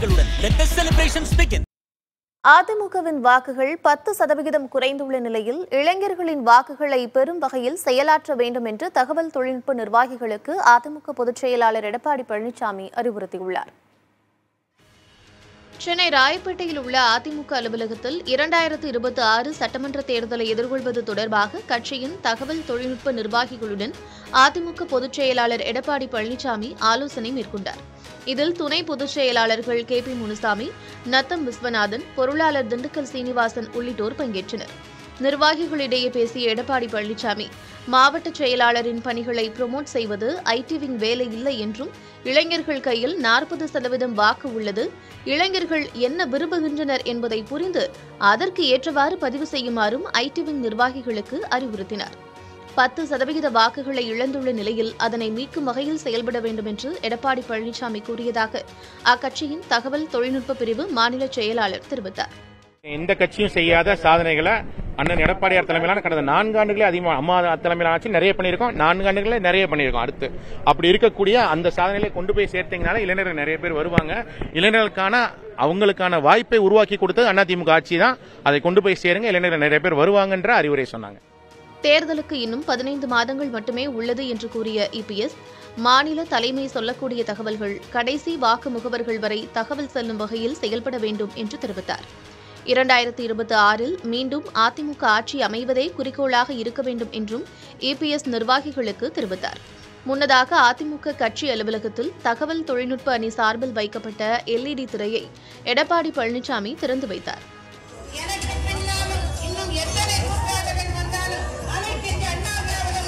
ஆடைகளுடன் let the celebrations begin அதிமுகவின் வாக்குகள் பத்து சதவிகிதம் குறைந்துள்ள நிலையில் இளைஞர்களின் வாக்குகளை பெறும் வகையில் செயலாற்ற வேண்டும் என்று தகவல் தொழில்நுட்ப நிர்வாகிகளுக்கு அதிமுக பொதுச் செயலாளர் எடப்பாடி பழனிசாமி அறிவுறுத்தியுள்ளார் சென்னை ராயப்பேட்டையில் உள்ள அதிமுக அலுவலகத்தில் இரண்டாயிரத்து இருபத்தி ஆறு சட்டமன்ற தேர்தலை எதிர்கொள்வது தொடர்பாக கட்சியின் தகவல் தொழில்நுட்ப நிர்வாகிகளுடன் அதிமுக பொதுச் செயலாளர் எடப்பாடி பழனிசாமி ஆலோசனை மேற்கொண்டார் இதில் துணை பொதுச் செயலாளர்கள் கே பி முனுசாமி நத்தம் விஸ்வநாதன் பொருளாளர் திண்டுக்கல் சீனிவாசன் உள்ளிட்டோர் பங்கேற்றனர் நிர்வாகிகளிடையே பேசிய எடப்பாடி பழனிசாமி மாவட்ட செயலாளரின் பணிகளை ப்ரொமோட் செய்வது ஐடிவின் வேலை இல்லை என்றும் இளைஞர்கள் கையில் நாற்பது சதவீதம் வாக்கு உள்ளது இளைஞர்கள் என்ன விரும்புகின்றனர் என்பதை புரிந்து அதற்கு ஏற்றவாறு பதிவு செய்யுமாறும் ஐடிவின் நிர்வாகிகளுக்கு அறிவுறுத்தினார் பத்து சதவிகித வாக்குகளை இழந்துள்ள நிலையில் அதனை மீட்கும் வகையில் செயல்பட வேண்டும் என்று எடப்பாடி பழனிசாமி கூறியதாக அக்கட்சியின் தகவல் தொழில்நுட்ப பிரிவு மாநில செயலாளர் தெரிவித்தார் எந்த கட்சியும் செய்யாத சாதனைகளை அண்ணன் எடப்பாடியார் தலைமையிலான கடந்த நான்கு ஆண்டுகளே அதிகமாக அம்மா தலைமையிலான ஆட்சி நிறைய பண்ணியிருக்கோம் நான்கு ஆண்டுகளே நிறைய பண்ணியிருக்கோம் அடுத்து அப்படி இருக்கக்கூடிய அந்த சாதனைகளை கொண்டு போய் சேர்த்தீங்கனால இளைஞர்கள் நிறைய பேர் வருவாங்க இளைஞர்களுக்கான அவங்களுக்கான வாய்ப்பை உருவாக்கி கொடுத்தது அதிமுக ஆட்சி தான் அதை கொண்டு போய் சேருங்க இளைஞர்கள் நிறைய பேர் வருவாங்கன்ற அறிவுரை சொன்னாங்க தேர்தலுக்கு இன்னும் பதினைந்து மாதங்கள் மட்டுமே உள்ளது என்று கூறிய இபிஎஸ் மாநில தலைமை சொல்லக்கூடிய தகவல்கள் கடைசி வாக்கு முகவர்கள் வரை தகவல் செல்லும் வகையில் செயல்பட வேண்டும் என்று தெரிவித்தார் இரண்டாயிரத்தி இருபத்தி ஆறில் மீண்டும் அதிமுக ஆட்சி அமைவதே குறிக்கோளாக இருக்க வேண்டும் என்றும் இபிஎஸ் நிர்வாகிகளுக்கு தெரிவித்தார் முன்னதாக அதிமுக கட்சி அலுவலகத்தில் தகவல் தொழில்நுட்ப அணி சார்பில் வைக்கப்பட்ட எல்இடி திரையை எடப்பாடி பழனிசாமி திறந்து வைத்தார் எனக்கு பின்னாலும் இன்னும் எத்தனை கூட்டாளர்கள் வந்தாலும் அனைத்து இந்திய அண்ணா திராவிட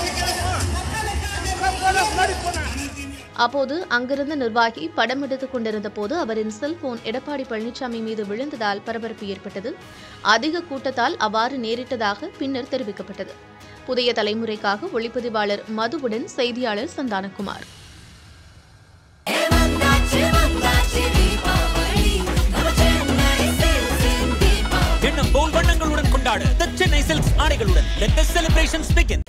முன்னேற்ற கழகம் மக்களுக்காக அப்போது அங்கிருந்த நிர்வாகி படம் எடுத்துக் கொண்டிருந்த போது அவரின் செல்போன் எடப்பாடி பழனிசாமி மீது விழுந்ததால் பரபரப்பு ஏற்பட்டது அதிக கூட்டத்தால் அவ்வாறு நேரிட்டதாக பின்னர் தெரிவிக்கப்பட்டது புதிய தலைமுறைக்காக ஒளிப்பதிவாளர் மதுவுடன் செய்தியாளர் சந்தானகுமார் எண்ணம் போல் வண்ணங்களுடன் கொண்டாடு the chennai silks ஆடைகளுடன் let the celebrations begin